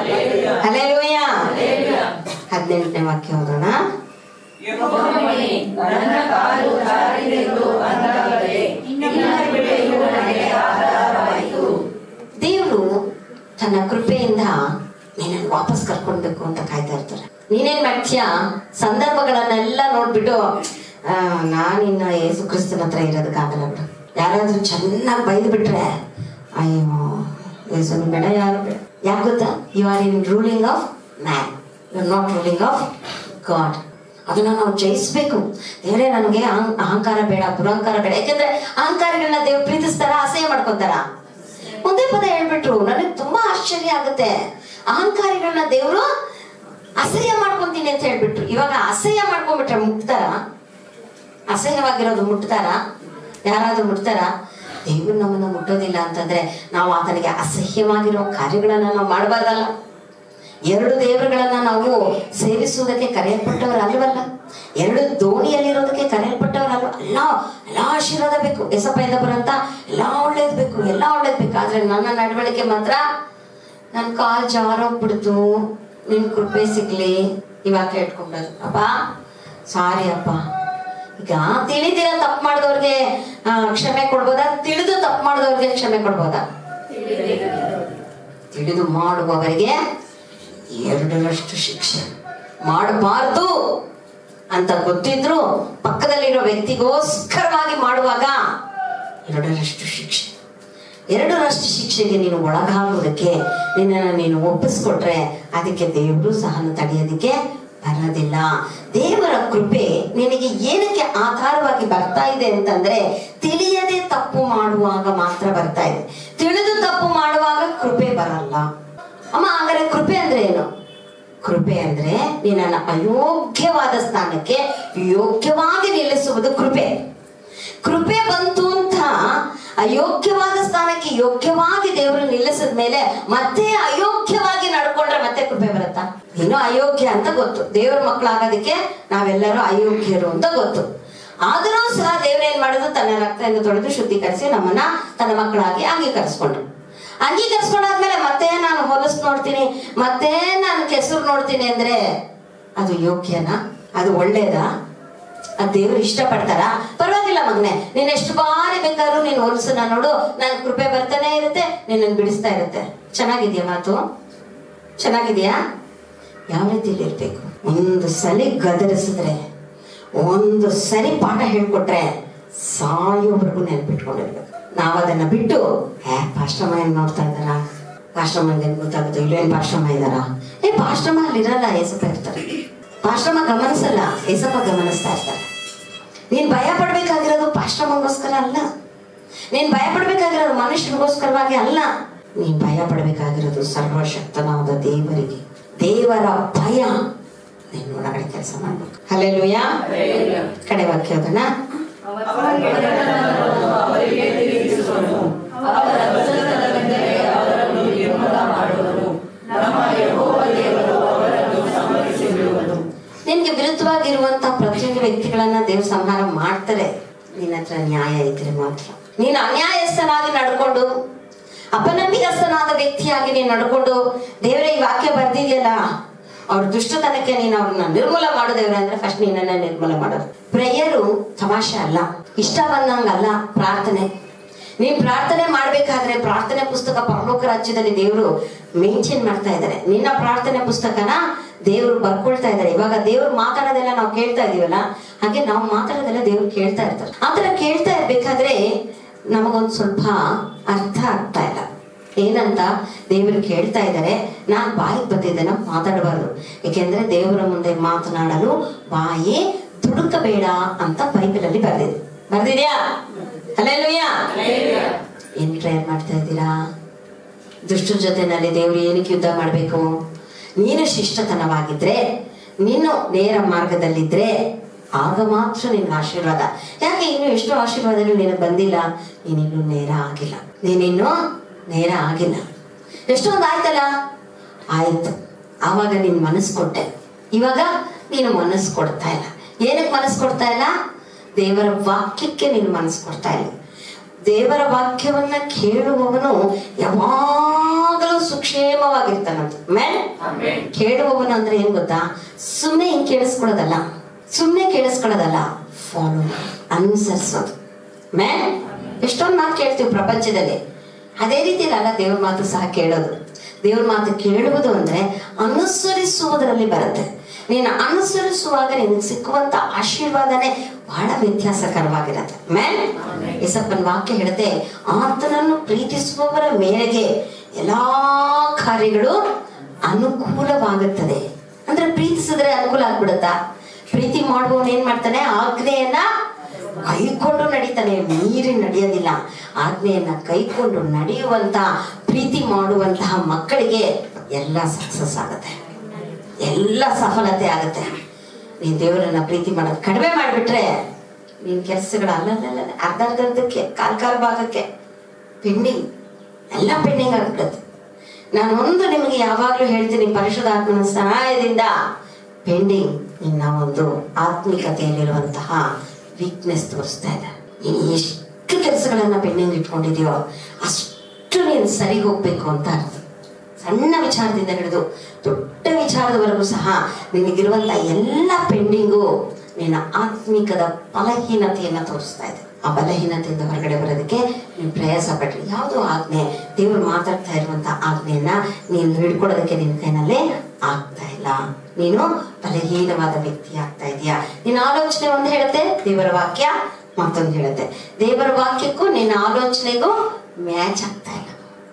ಹಲೆಲೂಯ ಹದಿನೆಂಟನೇ ವಾಕ್ಯ ಓದೋಣ ಯೆಹೋವನೇ, ನನ್ನ ಕಾಲು ಜಾರಿದೆಂದು ಅಂದಾಗಲೇ ನಿನ್ನ ಕೃಪೆಯು ನನಗೆ ಆಧಾರವಾಯಿತು ದೇವರು ತನ್ನ ಕೃಪೆಯಿಂದ ನಿನ್ನನ್ನು ವಾಪಸ್ ಕರ್ಕೊಳ್ಬೇಕು ಅಂತ ಕಾಯ್ತಾ ಇರ್ತಾರೆ ನೀನೇನ್ ಮಾಡ್ತೀಯ ಸಂದರ್ಭಗಳನ್ನೆಲ್ಲ ನೋಡ್ಬಿಟ್ಟು ಆ, ನಾನಿನ್ನ ಯೇಸು ಕ್ರಿಸ್ತನ ಹತ್ರ ಇರೋದಕ್ಕಾಗಲ್ಲ ಬಿಡು ಯಾರಾದ್ರೂ ಚೆನ್ನಾಗಿ ಬೈದು ಬಿಟ್ರೆ ಅಯ್ಯೋ ಯೇಸುನು ಬೇಡ ಯಾರು ಬೇಡ ಯಾಕೆ ಗೊತ್ತಾ you are in ruling of man you are not ruling of God ಅದನ್ನ ನಾವು ಜಯಿಸ್ಬೇಕು ದೇವರೇ ನನಗೆ ಅಹಂ- ಅಹಂಕಾರ ಬೇಡ ದುರಹಂಕಾರ ಬೇಡ ಯಾಕೆಂದ್ರೆ ಅಹಂಕಾರಿಗಳನ್ನ ದೇವ್ರು ಪ್ರೀತಿಸ್ತಾರ ಅಸಹ್ಯ ಮಾಡ್ಕೊಂತಾರ ಒಂದೇ ಪದ ಹೇಳ್ಬಿಟ್ರು ನನಗೆ ತುಂಬಾ ಆಶ್ಚರ್ಯ ಆಗುತ್ತೆ ಅಹಂಕಾರಿಗಳನ್ನ ದೇವರು ಅಸಹ್ಯ ಮಾಡ್ಕೊಂತೀನಿ ಅಂತ ಹೇಳ್ಬಿಟ್ರು ಇವಾಗ ಅಸಹ್ಯ ಮಾಡ್ಕೊಂಡ್ಬಿಟ್ರೆ ಮುಟ್ತಾರ ಅಸಹ್ಯವಾಗಿರೋದು ಮುಟ್ತಾರ ಯಾರಾದ್ರೂ ಮುಟ್ತಾರ ದೇವ್ರು ನಮ್ಮನ್ನ ಮುಟ್ಟೋದಿಲ್ಲ ಅಂತಂದ್ರೆ ನಾವು ಆತನಿಗೆ ಅಸಹ್ಯವಾಗಿರೋ ಕಾರ್ಯಗಳನ್ನ ನಾವು ಮಾಡಬಾರ್ದಲ್ಲ ಎರಡು ದೇವರುಗಳನ್ನ ನಾವು ಸೇವಿಸುವುದಕ್ಕೆ ಕರೆಯಲ್ಪಟ್ಟವರಲ್ವಲ್ಲ ಎರಡು ದೋಣಿಯಲ್ಲಿರೋದಕ್ಕೆ ಕರೆಯಲ್ಪಟ್ಟವರಲ್ವ ಎಲ್ಲ ಎಲ್ಲ ಆಶೀರ್ವಾದ ಬೇಕು ಎಸಪ್ಪ ಬರಂತ ಎಲ್ಲ ಒಳ್ಳೇದ್ ಬೇಕು ಎಲ್ಲ ಒಳ್ಳೇದ್ ಬೇಕು ಆದ್ರೆ ನನ್ನ ನಡವಳಿಕೆ ಮಾತ್ರ ನನ್ನ ಕಾಲ್ ಜಾರೋಗ್ಬಿಡ್ತು ನಿನ್ ಕೃಪೆ ಸಿಗ್ಲಿ ಇವಾಗ ಕೇಳ್ಕೊಂಡದು ಅಪ್ಪ ಸಾರಿ ಅಪ್ಪ ಈಗ ತಿಳಿದಿರ ತಪ್ಪು ಮಾಡಿದವ್ರಿಗೆ ಆ, ಕ್ಷಮೆ ಕೊಡ್ಬೋದಾ ತಿಳಿದು ತಪ್ಪು ಮಾಡಿದವ್ರಿಗೆ ಕ್ಷಮೆ ಕೊಡ್ಬೋದಾ ತಿಳಿದು ಮಾಡುವವರಿಗೆ ಎರಡರಷ್ಟು ಶಿಕ್ಷೆ ಮಾಡಬಾರ್ದು ಅಂತ ಗೊತ್ತಿದ್ರು ಪಕ್ಕದಲ್ಲಿರೋ ವ್ಯಕ್ತಿಗೋಸ್ಕರವಾಗಿ ಮಾಡುವಾಗ ಎರಡರಷ್ಟು ಶಿಕ್ಷೆ ಎರಡರಷ್ಟು ಶಿಕ್ಷೆಗೆ ನೀನು ಒಳಗಾಗುವುದಕ್ಕೆ ನಿನ್ನನ್ನು ನೀನು ಒಪ್ಪಿಸ್ಕೊಟ್ರೆ ಅದಕ್ಕೆ ದೇವರು ಸಹ ತಡೆಯೋದಕ್ಕೆ ಬರೋದಿಲ್ಲ ದೇವರ ಕೃಪೆ ನಿನಗೆ ಏನಕ್ಕೆ ಆಧಾರವಾಗಿ ಬರ್ತಾ ಇದೆ ಅಂತಂದ್ರೆ ತಿಳಿಯದೆ ತಪ್ಪು ಮಾಡುವಾಗ ಮಾತ್ರ ಬರ್ತಾ ಇದೆ ತಿಳಿದು ತಪ್ಪು ಮಾಡುವಾಗ ಕೃಪೆ ಬರಲ್ಲ ಅಮ್ಮ ಹಾಗಾದ್ರೆ ಕೃಪೆ ಅಂದ್ರೆ ಏನು ಕೃಪೆ ಅಂದ್ರೆ ನಿನ್ನನ್ನು ಅಯೋಗ್ಯವಾದ ಸ್ಥಾನಕ್ಕೆ ಯೋಗ್ಯವಾಗಿ ನಿಲ್ಲಿಸುವುದು ಕೃಪೆ ಕೃಪೆ ಬಂತು ಅಂತ ಅಯೋಗ್ಯವಾದ ಸ್ಥಾನಕ್ಕೆ ಯೋಗ್ಯವಾಗಿ ದೇವರು ನಿಲ್ಲಿಸಿದ ಮೇಲೆ ಮತ್ತೆ ಅಯೋಗ್ಯವಾಗಿ ನಡ್ಕೊಂಡ್ರೆ ಮತ್ತೆ ಕೃಪೆ ಬರುತ್ತಾ ಇನ್ನು ಅಯೋಗ್ಯ ಅಂತ ಗೊತ್ತು ದೇವರ ಮಕ್ಕಳಾಗೋದಕ್ಕೆ ನಾವೆಲ್ಲರೂ ಅಯೋಗ್ಯರು ಅಂತ ಗೊತ್ತು ಆದರೂ ಸಹ ದೇವ್ರು ಏನ್ ಮಾಡಿದ್ರು ತನ್ನ ರಕ್ತದಿಂದ ತೊಳೆದು ಶುದ್ಧೀಕರಿಸಿ ನಮ್ಮನ್ನ ತನ್ನ ಮಕ್ಕಳಾಗಿ ಅಂಗೀಕರಿಸ್ಕೊಂಡ್ರು ಅಂಗೀಕರಿಸ್ಕೊಂಡಾದ್ಮೇಲೆ ಮತ್ತೆ ನಾನು ಹೊಲಸು ನೋಡ್ತೀನಿ ಮತ್ತೆ ನಾನು ಕೆಸರು ನೋಡ್ತೀನಿ ಅಂದ್ರೆ ಅದು ಯೋಗ್ಯನಾ ಅದು ಒಳ್ಳೇದಾ ಅದ್ ದೇವ್ರು ಇಷ್ಟಪಡ್ತಾರ ಪರವಾಗಿಲ್ಲ ಮಗನೆ ನೀನ್ ಎಷ್ಟು ಬಾರಿ ಬೇಕಾದ್ರೂ ನೀನ್ ಹೊಲಸನ್ನ ನೋಡು ನನ್ ಕೃಪೆ ಬರ್ತಾನೆ ಇರುತ್ತೆ ನಿನ್ನ ಬಿಡಿಸ್ತಾ ಇರುತ್ತೆ ಚೆನ್ನಾಗಿದ್ಯಾ ಮಾತು ಚೆನ್ನಾಗಿದ್ಯಾ ಯಾವ ರೀತಿಯಲ್ಲಿ ಇರ್ಬೇಕು ಒಂದು ಸಲಿ ಗದರಿಸಿದ್ರೆ ಒಂದು ಸರಿ ಪಾಠ ಹೇಳ್ಕೊಟ್ರೆ ಸಾಯೋವರೆಗೂ ನೆನ್ಪಿಟ್ಕೊಂಡಿರ್ಬೇಕು ನಾವ್ ಅದನ್ನ ಬಿಟ್ಟು ಏ ಪಾಶ್ರಮ ಏನ್ ನೋಡ್ತಾ ಇದ್ದಾರ ಪಾಶ್ರಮ ಏನ್ ಗೊತ್ತಾಗುತ್ತೆ ಇಲ್ಲೇನ್ ಪಾಶ್ರಮ ಇದಾರ ಏ ಪಾಶ್ರಮ ಅಲ್ಲಿ ಇರಲ್ಲ ಏಸಪ್ಪ ಇರ್ತಾರೆ ಪಾಶ್ರಮ ಗಮನಿಸಲ್ಲ ಏಸಪ್ಪ ಗಮನಿಸ್ತಾ ಇರ್ತಾರೆ ನೀನ್ ಭಯ ಪಡ್ಬೇಕಾಗಿರೋದು ಪಾಶ್ರಮಗೋಸ್ಕರ ಅಲ್ಲ ನೀನ್ ಭಯ ಪಡ್ಬೇಕಾಗಿರೋದು ಮನುಷ್ಯನಿಗೋಸ್ಕರವಾಗಿ ಅಲ್ಲ ನೀನ್ ಭಯ ಪಡ್ಬೇಕಾಗಿರೋದು ಸರ್ವಶಕ್ತನಾದ ದೇವರಿಗೆ ದೇವರ ಭಯ ನೀನ್ ಒಳಗಡೆ ಕೆಲಸ ಮಾಡ್ಬೇಕು ಅಲ್ಲೆಲ್ಲೂಯ ಕಡೆ ವಾಕ್ಯ ಅದನ್ನ ಅವರ ಕೆಟ್ಟತನವನ್ನು ಅವರಿಗೆ ತಿರುಗಿಸುವನು ಅವರ ದುಷ್ಟತನವೆಂದರೆ ಅವರನ್ನು ನಿರ್ಮೂಲ ಮಾಡುವನು ನಮ್ಮ ಯೆಹೋವ ದೇವರು ಅವರನ್ನು ಸಂಹರಿಸಿ ಬಿಡುವನು ನಿನ್ಗೆ ವಿರುದ್ಧವಾಗಿರುವಂತ ಪ್ರತಿಯೊಂದು ವ್ಯಕ್ತಿಗಳನ್ನ ದೇವ್ರ ಸಂಹಾರ ಮಾಡ್ತಾರೆ ನಿನ್ನ ಹತ್ರ ನ್ಯಾಯ ಇದ್ರೆ ಮಾತ್ರ ನೀನು ಅನ್ಯಾಯಸ್ಥನಾಗಿ ನಡ್ಕೊಂಡು ಅಪನಂಬಿಕಸ್ಥನಾದ ವ್ಯಕ್ತಿಯಾಗಿ ನೀನು ನಡ್ಕೊಂಡು ದೇವರೇ ಈ ವಾಕ್ಯ ಬರ್ದಿದೆಯಲ್ಲ ಅವ್ರ ದುಷ್ಟತನಕ್ಕೆ ನೀನು ಅವ್ರನ್ನ ನಿರ್ಮೂಲ ಮಾಡೋದೇವ್ರೆ ಅಂದ್ರೆ ಫಸ್ಟ್ ನೀನನ್ನ ನಿರ್ಮೂಲ ಮಾಡೋದು ಪ್ರೇಯರು ತಮಾಷೆ ಅಲ್ಲ ಇಷ್ಟ ಬಂದಂಗ ಅಲ್ಲ ಪ್ರಾರ್ಥನೆ ನೀನ್ ಪ್ರಾರ್ಥನೆ ಮಾಡ್ಬೇಕಾದ್ರೆ ಪ್ರಾರ್ಥನೆ ಪುಸ್ತಕ ಪರಲೋಕ ರಾಜ್ಯದಲ್ಲಿ ದೇವರು ಮೇಂಟೈನ್ ಮಾಡ್ತಾ ಇದ್ದಾರೆ ನಿನ್ನ ಪ್ರಾರ್ಥನೆ ಪುಸ್ತಕನ ದೇವರು ಬರ್ಕೊಳ್ತಾ ಇದ್ದಾರೆ ಇವಾಗ ದೇವ್ರು ಮಾತಾಡೋದೆಲ್ಲ ನಾವು ಕೇಳ್ತಾ ಇದೀವಲ್ಲ ಹಾಗೆ ನಾವು ಮಾತಾಡೋದೆಲ್ಲ ದೇವ್ರು ಕೇಳ್ತಾ ಇರ್ತಾರೆ ಆತರ ಕೇಳ್ತಾ ಇರ್ಬೇಕಾದ್ರೆ ನಮಗೊಂದ್ ಸ್ವಲ್ಪ ಅರ್ಥ ಆಗ್ತಾ ಇಲ್ಲ ಏನಂತ ದೇವರು ಕೇಳ್ತಾ ಇದ್ದಾರೆ ನಾನ್ ಬಾಯಿಗೆ ಬಂದಿದ್ದನ್ನ ಮಾತಾಡಬಾರ್ದು ಏಕೆಂದ್ರೆ ದೇವರ ಮುಂದೆ ಮಾತನಾಡಲು ಬಾಯಿ ದುಡುಕಬೇಡ ಅಂತ ಬೈಬಲಲ್ಲಿ ಬರ್ದಿದೆ ಬರ್ದಿದ್ಯಾ ಅಲ್ಲೆಲ್ಲೂಯ್ಯ ಏನ್ ಪ್ರೇಯರ್ ಮಾಡ್ತಾ ಇದ್ದೀರಾ ದುಷ್ಟರ ಜೊತೆನಲ್ಲಿ ದೇವರು ಏನಕ್ಕೆ ಯುದ್ಧ ಮಾಡಬೇಕು ನೀನು ಶಿಷ್ಟತನವಾಗಿದ್ರೆ ನೀನು ನೇರ ಮಾರ್ಗದಲ್ಲಿದ್ರೆ ಆಗ ಮಾತ್ರ ನಿನ್ಗೆ ಆಶೀರ್ವಾದ ಯಾಕೆ ಇನ್ನು ಎಷ್ಟು ಆಶೀರ್ವಾದಗಳು ನಿನಗೆ ಬಂದಿಲ್ಲ ನೀನಿನ್ನು ನೇರ ಆಗಿಲ್ಲ ನೀನಿನ್ನು ನೇರ ಆಗಿಲ್ಲ ಎಷ್ಟೊಂದು ಆಯ್ತಲ್ಲ ಆಯ್ತು ಆವಾಗ ನೀನ್ ಮನಸ್ಸು ಕೊಟ್ಟೆ ಇವಾಗ ನೀನು ಮನಸ್ಸು ಕೊಡ್ತಾ ಇಲ್ಲ ಏನಕ್ಕೆ ಮನಸ್ಸು ಕೊಡ್ತಾ ಇಲ್ಲ ದೇವರ ವಾಕ್ಯಕ್ಕೆ ನೀನು ಮನಸ್ಸು ಕೊಡ್ತಾ ಇಲ್ಲ ದೇವರ ವಾಕ್ಯವನ್ನ ಕೇಳುವವನು ಯಾವಾಗಲೂ ಸುಕ್ಷೇಮವಾಗಿರ್ತಾನಂತ ಮೇನ್ ಕೇಳುವವನು ಅಂದ್ರೆ ಏನ್ ಗೊತ್ತಾ ಸುಮ್ಮನೆ ಹಿಂಗ್ ಕೇಳಿಸ್ಕೊಳ್ಳೋದಲ್ಲ ಸುಮ್ಮನೆ ಕೇಳಿಸ್ಕೊಳ್ಳೋದಲ್ಲ ಫಾಲೋ ಅನುಸರಿಸೋದು ಮೇನ್ ಎಷ್ಟೊಂದು ಮಾತು ಕೇಳ್ತೀವಿ ಪ್ರಪಂಚದಲ್ಲಿ ಅದೇ ರೀತಿ ಅಲ್ಲ ದೇವ್ರ ಮಾತು ಸಹ ಕೇಳೋದು ದೇವ್ರ ಮಾತು ಕೇಳುವುದು ಅಂದ್ರೆ ಅನುಸರಿಸುವುದರಲ್ಲಿ ಬರುತ್ತೆ ನೀನು ಅನುಸರಿಸುವಾಗ ನಿನಗೆ ಸಿಕ್ಕುವಂತ ಆಶೀರ್ವಾದನೆ ಬಹಳ ವ್ಯತ್ಯಾಸಕರವಾಗಿರತ್ತೆ ಮೇನ್ ಇಸಪ್ಪನ ವಾಕ್ಯ ಹೇಳುತ್ತೆ ಆತನನ್ನು ಪ್ರೀತಿಸುವವರ ಮೇರೆಗೆ ಎಲ್ಲಾ ಕಾರ್ಯಗಳು ಅನುಕೂಲವಾಗುತ್ತದೆ ಅಂದ್ರೆ ಪ್ರೀತಿಸಿದ್ರೆ ಅನುಕೂಲ ಆಗ್ಬಿಡುತ್ತಾ ಪ್ರೀತಿ ಮಾಡುವವನು ಏನ್ ಮಾಡ್ತಾನೆ ಆಜ್ಞೆಯನ್ನ ಕೈಕೊಂಡು ನಡೀತಾನೆ ಮೀರಿ ನಡೆಯೋದಿಲ್ಲ ಆಜ್ಞೆಯನ್ನ ಕೈಕೊಂಡು ನಡೆಯುವಂತ ಪ್ರೀತಿ ಮಾಡುವಂತಹ ಮಕ್ಕಳಿಗೆ ಎಲ್ಲ ಸಕ್ಸಸ್ ಆಗುತ್ತೆ ಎಲ್ಲ ಸಫಲತೆ ಆಗುತ್ತೆ ನೀನ್ ದೇವರನ್ನ ಪ್ರೀತಿ ಮಾಡೋದು ಕಡಿಮೆ ಮಾಡಿಬಿಟ್ರೆ ನಿನ್ ಕೆಲಸಗಳು ಅಲ್ಲಲ್ಲ ಅರ್ಧ ಅರ್ಧಕ್ಕೆ ಕಾಲ್ ಕಾಲ್ ಭಾಗಕ್ಕೆ ಪೆಂಡಿಂಗ್ ಎಲ್ಲ ಪೆಂಡಿಂಗ್ ಆಗ್ಬಿಡುತ್ತೆ ನಾನು ಒಂದು ನಿಮಗೆ ಯಾವಾಗಲೂ ಹೇಳ್ತೀನಿ ಪರಿಶುದ್ಧಾತ್ಮನ ಸಹಾಯದಿಂದ ಪೆಂಡಿಂಗ್ ನಿನ್ನ ಒಂದು ಆತ್ಮಿಕತೆಯಲ್ಲಿರುವಂತಹ ವೀಕ್ನೆಸ್ ತೋರಿಸ್ತಾ ಇದೆ ನೀನು ಎಷ್ಟು ಕೆಲಸಗಳನ್ನ ಪೆಂಡಿಂಗ್ ಇಟ್ಕೊಂಡಿದ್ಯೋ ಅಷ್ಟು ನೀನು ಸರಿ ಹೋಗ್ಬೇಕು ಅಂತ ಅರ್ಥ ಸಣ್ಣ ವಿಚಾರದಿಂದ ಹಿಡಿದು ದೊಡ್ಡ ವಿಚಾರದವರೆಗೂ ಸಹ ನಿನಗಿರುವಂತ ಎಲ್ಲ ಪೆಂಡಿಂಗು ನಿನ್ನ ಆತ್ಮಿಕದ ಬಲಹೀನತೆಯನ್ನ ತೋರಿಸ್ತಾ ಇದೆ ಆ ಬಲಹೀನತೆಯಿಂದ ಹೊರಗಡೆ ಬರೋದಕ್ಕೆ ನೀವು ಪ್ರಯಾಸ ಪಡ್ರಿ ಯಾವುದೋ ಆಜ್ಞೆ ದೇವರು ಮಾತಾಡ್ತಾ ಇರುವಂತ ಆಜ್ಞೆಯನ್ನ ನೀನು ಹಿಡ್ಕೊಳ್ಳೋದಕ್ಕೆ ನಿನ್ನ ಕೈನಲ್ಲೇ ಆಗ್ತಾ ಇಲ್ಲ ನೀನು ಬಲಹೀನವಾದ ವ್ಯಕ್ತಿ ಆಗ್ತಾ ಇದೀಯಾ ನಿನ್ನ ಆಲೋಚನೆ ಒಂದು ಹೇಳುತ್ತೆ ದೇವರ ವಾಕ್ಯ ಮತ್ತೊಂದು ಹೇಳುತ್ತೆ ದೇವರ ವಾಕ್ಯಕ್ಕೂ ನಿನ್ನ ಆಲೋಚನೆಗೂ ಮ್ಯಾಚ್ ಆಗ್ತಾ ಇಲ್ಲ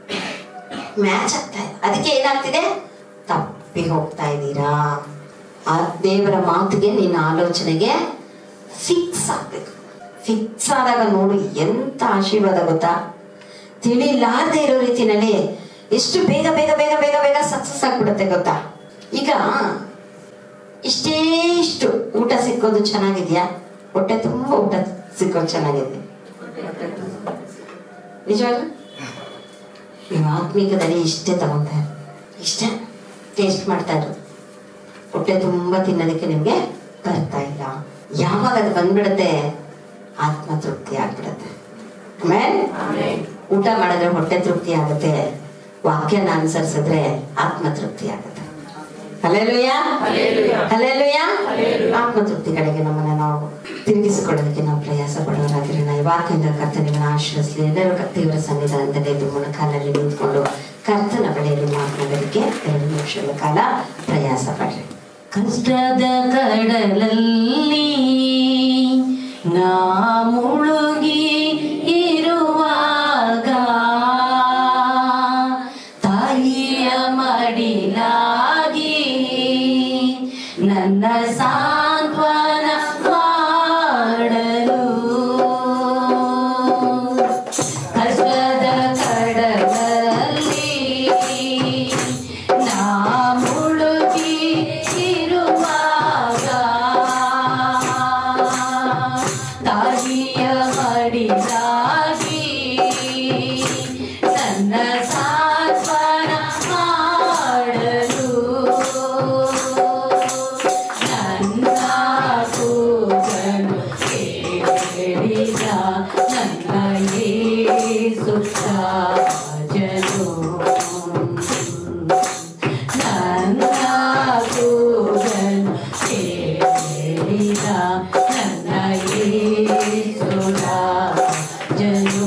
ಮ್ಯಾಚ್ ಆಗ್ತಾ ಇಲ್ಲ ಅದಕ್ಕೆ ಏನಾಗ್ತಿದೆ ತಪ್ಪಿ ಹೋಗ್ತಾ ಇದ್ದೀರಾ ಆ ದೇವರ ಮಾತಿಗೆ ನಿನ್ನ ಆಲೋಚನೆಗೆ ಫಿಕ್ಸ್ ಆಗ್ಬೇಕು ಫಿಕ್ಸ್ ಆದಾಗ ನೋಡು ಎಂತ ಆಶೀರ್ವಾದ ಗೊತ್ತಾ ತಿಳಿಲಾರದೆ ಇರೋ ರೀತಿನಲ್ಲಿ ಎಷ್ಟು ಬೇಗ ಬೇಗ ಬೇಗ ಬೇಗ ಬೇಗ ಸಕ್ಸಸ್ ಆಗ್ಬಿಡುತ್ತೆ ಗೊತ್ತಾ ಈಗ ಇಷ್ಟೇ ಇಷ್ಟು ಊಟ ಸಿಕ್ಕೋದು ಚೆನ್ನಾಗಿದ್ಯಾ ಹೊಟ್ಟೆ ತುಂಬಾ ಊಟ ಸಿಕ್ಕೋದು ಚೆನ್ನಾಗಿದೆ ನಿಜವಾಗ್ಲೂ ನೀವು ಆತ್ಮೀಕದಲ್ಲಿ ಇಷ್ಟೇ ತಗೊಂತಾ ಇರೋದು ಇಷ್ಟೇ ಟೇಸ್ಟ್ ಮಾಡ್ತಾ ಇರೋದು ಹೊಟ್ಟೆ ತುಂಬಾ ತಿನ್ನೋದಕ್ಕೆ ನಿಮ್ಗೆ ಬರ್ತಾ ಇಲ್ಲ ಯಾವಾಗ ಅದು ಬಂದ್ಬಿಡುತ್ತೆ ಆತ್ಮ ತೃಪ್ತಿ ಆಗ್ಬಿಡುತ್ತೆ ಆಮೇಲೆ ಊಟ ಮಾಡಿದ್ರೆ ಹೊಟ್ಟೆ ತೃಪ್ತಿ ಆಗುತ್ತೆ ವಾಕ್ಯನ ಅನುಸರಿಸಿದ್ರೆ ಆತ್ಮ ತೃಪ್ತಿ ಆಗುತ್ತೆ ಅಲ್ಲೆಲ್ಲೂಯ ಅಲ್ಲೆಲ್ಲೂಯ ಆತ್ಮ ತೃಪ್ತಿ ಕಡೆಗೆ ನಮ್ಮನ್ನ ನಾವು ತಿರುಗಿಸಿಕೊಳ್ಳೋದಕ್ಕೆ ನಾವು ಪ್ರಯಾಸ ಪಡೋರಾಗಿರೋಣ ಈ ವಾಕ್ಯದಿಂದ ಕರ್ತ ನಿಮ್ಮನ್ನ ಆಶ್ರಯಿಸಲಿ ಎಲ್ಲರೂ ಕ- ದೇವರ ಸನ್ನಿಧಾನದಲ್ಲಿ ಎದ್ದು ಮೊಣಕಾಲಲ್ಲಿ ನಿಂತ್ಕೊಂಡು ಕರ್ತನ ಬಳಿಯಲ್ಲಿ ಮಾತನಾಡೋದಕ್ಕೆ ಎರಡು ನಿಮಿಷಗಳ ಕಾಲ ಪ್ರಯಾಸ ಪಡ್ರಿ ಕಷ್ಟದ ಕಡಲಲ್ಲಿ ನಾ ಮುಳುಗಿ ಇರುವಾಗ ತಾಯಿಯ ಮಡಿಲಾಗಿ ನನ್ನ ಸಾಂತ್ವನ ಮಾಡಲು ಕಷ್ಟದ ಕಡಲಲ್ಲಿ ನಾ ಮುಳುಗಿ ಇರುವಾಗ ತಾಯಿಯ ಮಡಿಲಾಗಿ ನನ್ನ ಸಾತ್ವನ ಮಾಡಲು ನನ್ನ ಕೂಗಲು ಕೇಳಿದ ನನ್ನ ಯೇಸು ರಾಜನು ನನ್ನ ಕೂಗಲು ಕೇಳಿದ ನನ್ನ ಯೇಸು ರಾಜನು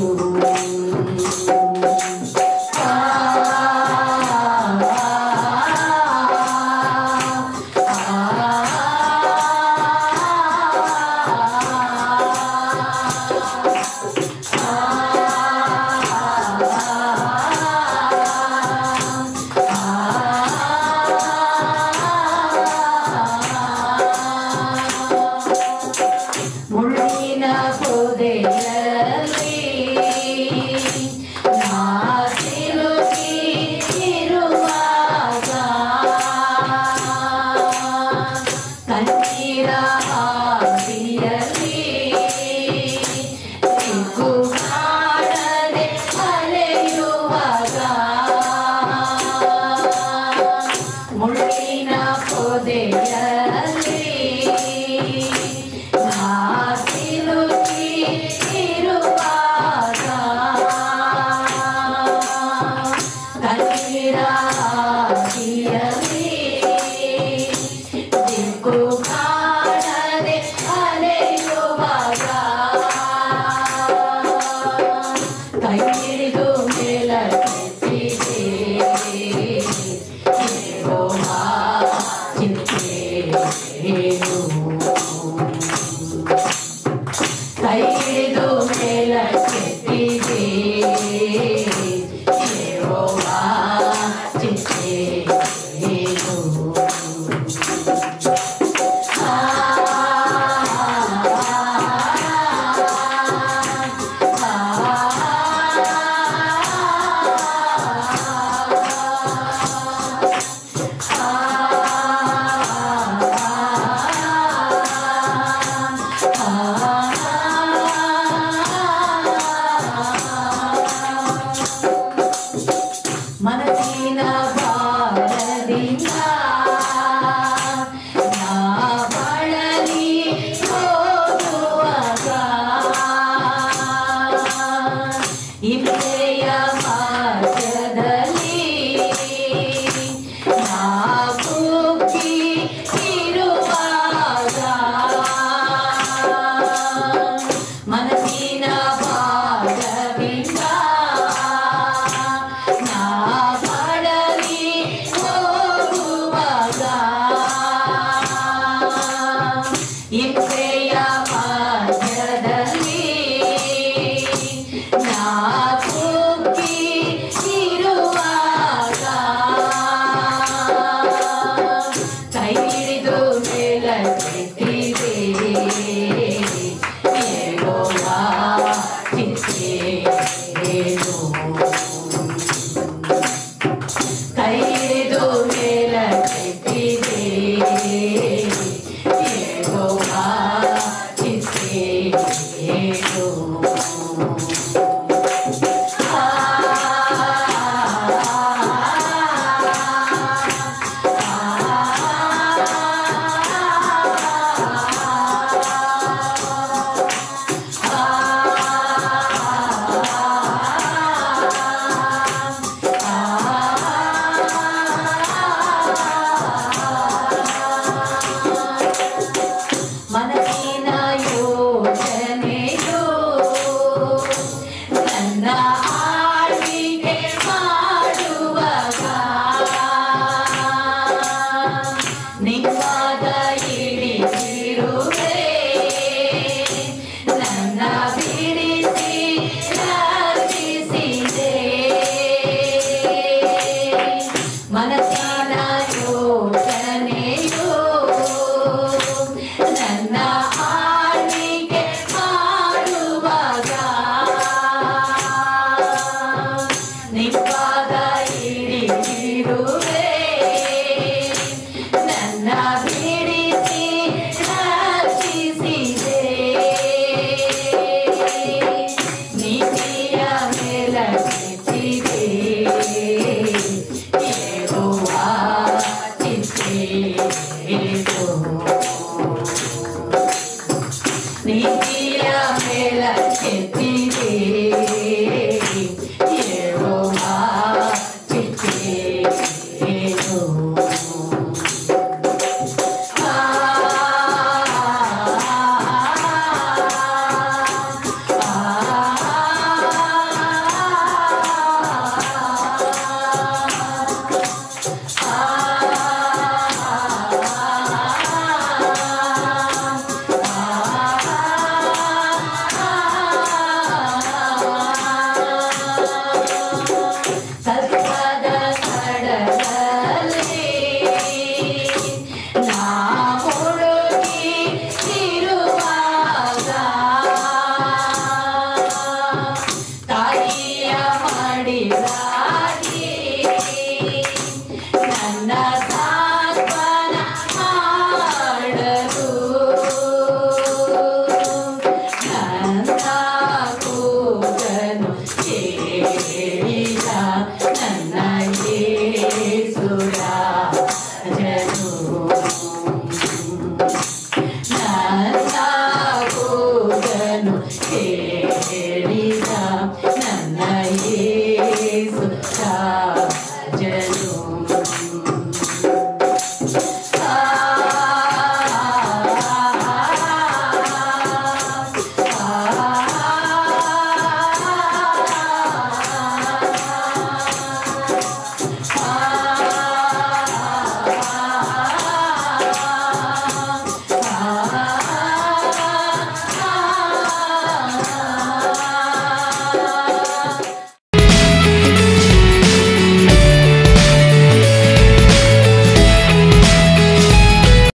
ಆ ಹಿಡಿದು ಮೇಲಕ್ಕೆತ್ತಿದೆ ಯೆಹೋವಾ ಚಿಂತೆಯೇನು ಕೈ ಹಿಡಿದು ಮೇಲಕ್ಕೆತ್ತಿದೆ ಯೆಹೋವಾ ಚಿಂತೆಯೇನು ಮನಸ್ಸಿನ ಭಾರದಿಂದ ನಾ ಬಳಲಿ ಹೋಗುವಾಗ ಇಬ್ಬೆಯ ಮಾರ್ಗದಲ್ಲಿ ನಾ ಕುಗ್ಗಿ ಇರುವಾಗ ಮನಸ್ಸಿನ ಭಾರದಿಂದ ನಾ ಬಳಲಿ ಹೋಗುವಾಗ ಇಬ್ಬೆಯ ಮಾರ್ಗದಲ್ಲಿ ನಾ ಕುಗ್ಗಿ ಇರುವಾಗ ಕೈ ಹಿಡಿದು ಮೇಲಕ್ಕೆತ್ತಿದೆ ಯೆಹೋವಾ ಚಿಂತೆಯೇನು ಕೈ ಹಿಡಿದು ಮೇಲಕ್ಕೆತ್ತಿದೆ ಯೆಹೋವಾ ಚಿಂತೆಯೇನು ಮನಸ್ಸಿನ ಯೋಚನೆಯು ನನ್ನ